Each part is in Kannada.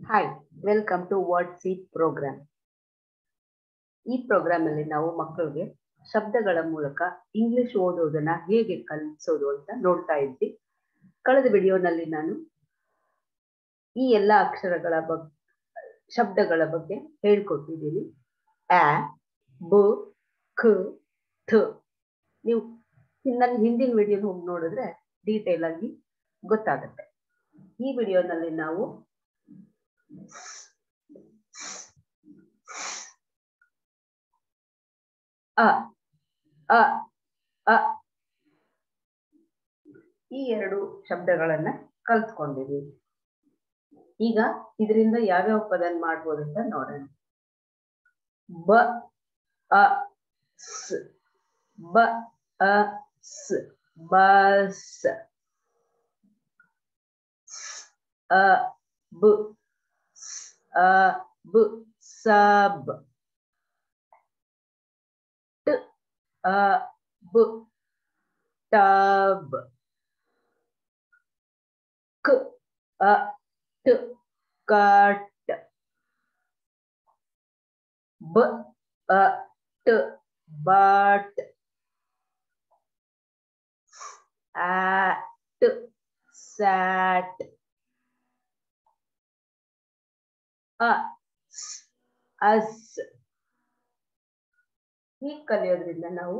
hi welcome to word seat program ಈ ಪ್ರೋಗ್ರಾಮ್ ಅಲ್ಲಿ ನಾವು ಮಕ್ಕಳಿಗೆ ಶಬ್ದಗಳ ಮೂಲಕ ಇಂಗ್ಲಿಷ್ ಓದೋದನ್ನ ಹೇಗೆ ಕಲಿಸೋದು ಅಂತ ನೋಡ್ತಾ ಇದ್ವಿ ಕಳೆದ ವಿಡಿಯೋನಲ್ಲಿ ನಾನು ಈ ಎಲ್ಲ ಅಕ್ಷರಗಳ ಬಗ್ಗೆ ಶಬ್ದಗಳ ಬಗ್ಗೆ ಹೇಳ್ಕೊಟ್ಟಿದ್ದೀನಿ ಆ ಬ ಖ ಥ ನೀವು ನನ್ನ ಹಿಂದಿನ ವಿಡಿಯೋ ಹೋಗಿ ನೋಡಿದ್ರೆ ಡೀಟೇಲ್ ಆಗಿ ಗೊತ್ತಾಗುತ್ತೆ ಈ ವಿಡಿಯೋನಲ್ಲಿ ನಾವು ಅ ಅ ಅ ಈ ಎರಡು ಶಬ್ದಗಳನ್ನ ಕಲ್ತ್ಕೊಂಡಿದೀವಿ ಈಗ ಇದರಿಂದ ಯಾವ್ಯಾವ ಪದ ಮಾಡ್ಬೋದು ಅಂತ ನೋಡೋಣ ಬ ಅ ಸ್ ಬ ಅ ಸ್ ಬಸ್ ಅ ಬ ಅ ಬ ಸಬ್ ಟ ಅ ಬ ಟಬ್ ಕ ಅ ಟ ಕಟ್ ಬ ಅ ಟ but at sat us us ಹೀಗೆ ಕಲಿಯೋದ್ರಿಂದ ನಾವು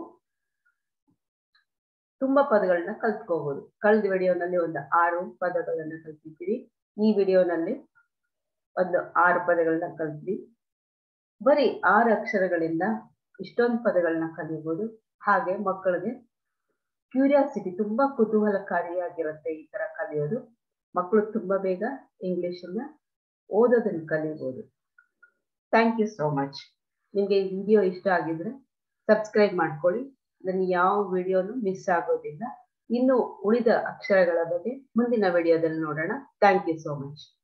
ತುಂಬಾ ಪದಗಳನ್ನ ಕಲ್ತ್ಕೋಬಹುದು ಕಳೆದ ವಿಡಿಯೋನಲ್ಲಿ ಒಂದು ಆರು ಪದಗಳನ್ನ ಕಲ್ತಿದ್ದೀವಿ ಈ ವಿಡಿಯೋನಲ್ಲಿ ಒಂದು ಆರು ಪದಗಳನ್ನ ಕಲ್ತ್ವಿ ಬರೀ ಆರು ಅಕ್ಷರಗಳಿಂದ ಇಷ್ಟೊಂದು ಪದಗಳನ್ನ ಕಲಿಬಹುದು ಹಾಗೆ ಮಕ್ಕಳಿಗೆ ಕ್ಯೂರಿಯಾಸಿಟಿ ತುಂಬಾ ಕುತೂಹಲಕಾರಿಯಾಗಿರುತ್ತೆ ಈ ತರ ಕಲಿಯೋದು ಮಕ್ಕಳು ತುಂಬಾ ಬೇಗ ಇಂಗ್ಲಿಷ್ ಅನ್ನ ಓದೋದನ್ನ ಕಲಿಬಹುದು ಥ್ಯಾಂಕ್ ಯು ಸೋ ಮಚ್ ನಿಮ್ಗೆ ಈ ವಿಡಿಯೋ ಇಷ್ಟ ಆಗಿದ್ರೆ ಸಬ್ಸ್ಕ್ರೈಬ್ ಮಾಡ್ಕೊಳ್ಳಿ ನನ್ನ ಯಾವ ವಿಡಿಯೋನು ಮಿಸ್ ಆಗೋದಿಲ್ಲ ಇನ್ನು ಉಳಿದ ಅಕ್ಷರಗಳ ಬಗ್ಗೆ ಮುಂದಿನ ವಿಡಿಯೋದಲ್ಲಿ ನೋಡೋಣ ಥ್ಯಾಂಕ್ ಯು ಸೋ ಮಚ್